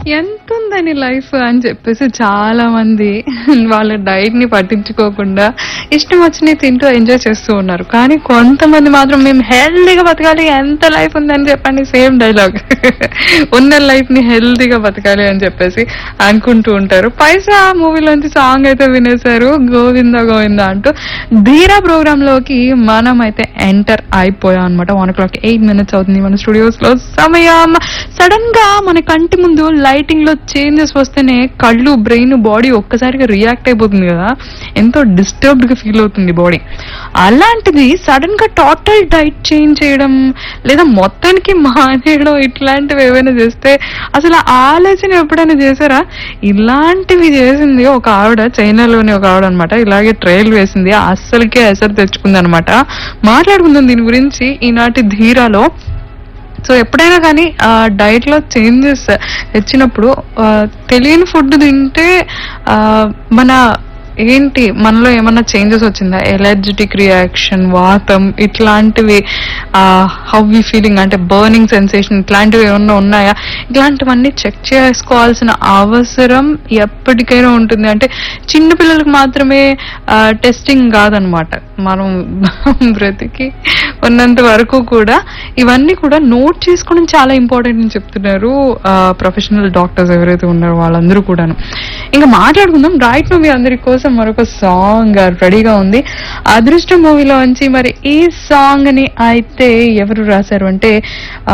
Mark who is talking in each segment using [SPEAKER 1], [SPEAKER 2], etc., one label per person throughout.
[SPEAKER 1] ఎంత ఉందని లైఫ్ అని చెప్పేసి చాలా మంది వాళ్ళ డైట్ ని పట్టించుకోకుండా ఇష్టం వచ్చినవి తింటూ ఎంజాయ్ చేస్తూ ఉన్నారు కానీ కొంతమంది మాత్రం మేము హెల్దీగా బతకాలి ఎంత లైఫ్ ఉందని చెప్పండి సేమ్ డైలాగ్ ఉన్న లైఫ్ ని హెల్దీగా బతకాలి అని చెప్పేసి అనుకుంటూ ఉంటారు పైసా మూవీలోంచి సాంగ్ అయితే వినేశారు గోవింద గోవింద అంటూ ధీరా ప్రోగ్రామ్ లోకి మనం అయితే ఎంటర్ అయిపోయాం అనమాట one o'clock eight minutes అవుతుంది మన స్టూడియోస్ లో సమయం సడన్ గా మన కంటి ముందు లైటింగ్ లో చేంజెస్ వస్తేనే కళ్ళు బ్రెయిన్ బాడీ ఒక్కసారిగా రియాక్ట్ అయిపోతుంది కదా ఎంతో డిస్టర్బ్డ్ గా ఫీల్ అవుతుంది బాడీ అలాంటిది సడన్ గా టోటల్ డైట్ చేంజ్ చేయడం లేదా మొత్తానికి మానేయడం ఇట్లాంటివి ఏవైనా చేస్తే అసలు ఆ ఆలోచన ఎప్పుడైనా చేశారా ఇలాంటివి చేసింది ఒక ఆవిడ చైనాలోని ఒక ఆవిడ అనమాట ఇలాగే ట్రైల్ వేసింది అస్సలకే ఎసరు తెచ్చుకుంది అనమాట మాట్లాడుకుందాం దీని గురించి ఈనాటి ధీరాలో సో ఎప్పుడైనా కానీ డైట్ లో చేంజెస్ తెచ్చినప్పుడు ఆ, తెలియని ఫుడ్ తింటే ఆ, మన ఏంటి మనలో ఏమన్నా చేంజెస్ వచ్చిందా ఎలర్జెటిక్ రియాక్షన్ వాతం ఇట్లాంటివి హౌ వి ఫీలింగ్ అంటే బర్నింగ్ సెన్సేషన్ ఇట్లాంటివి ఏమన్నా ఉన్నాయా ఇట్లాంటివన్నీ చెక్ చేసుకోవాల్సిన అవసరం ఎప్పటికైనా ఉంటుంది అంటే చిన్న పిల్లలకు మాత్రమే టెస్టింగ్ కాదనమాట మనం బ్రతికి ఉన్నంత వరకు కూడా ఇవన్నీ కూడా నోట్ చేసుకోవడం చాలా ఇంపార్టెంట్ అని చెప్తున్నారు ప్రొఫెషనల్ డాక్టర్స్ ఎవరైతే ఉన్నారో వాళ్ళందరూ కూడాను ఇంకా మాట్లాడుకుందాం రైట్ మూవీ అందరి కోసం మరొక సాంగ్ రెడీగా ఉంది అదృష్టం మూవీలో నుంచి మరి ఈ సాంగ్ ని అయితే ఎవరు రాశారు అంటే ఆ,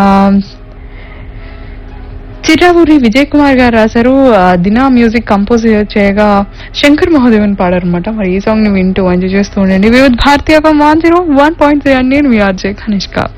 [SPEAKER 1] చిరావూరి విజయ్ కుమార్ గారు రాశారు ఆ, దినా మ్యూజిక్ కంపోజ్ చేయగా శంకర్ మహాదేవన్ పాడారనమాట మరి ఈ సాంగ్ ని వింటూ ఎంజాయ్ చేస్తూ ఉండండి వివిధ భారతీయ one zero one point three అని నేను మీ ఆర్జే కనిష్క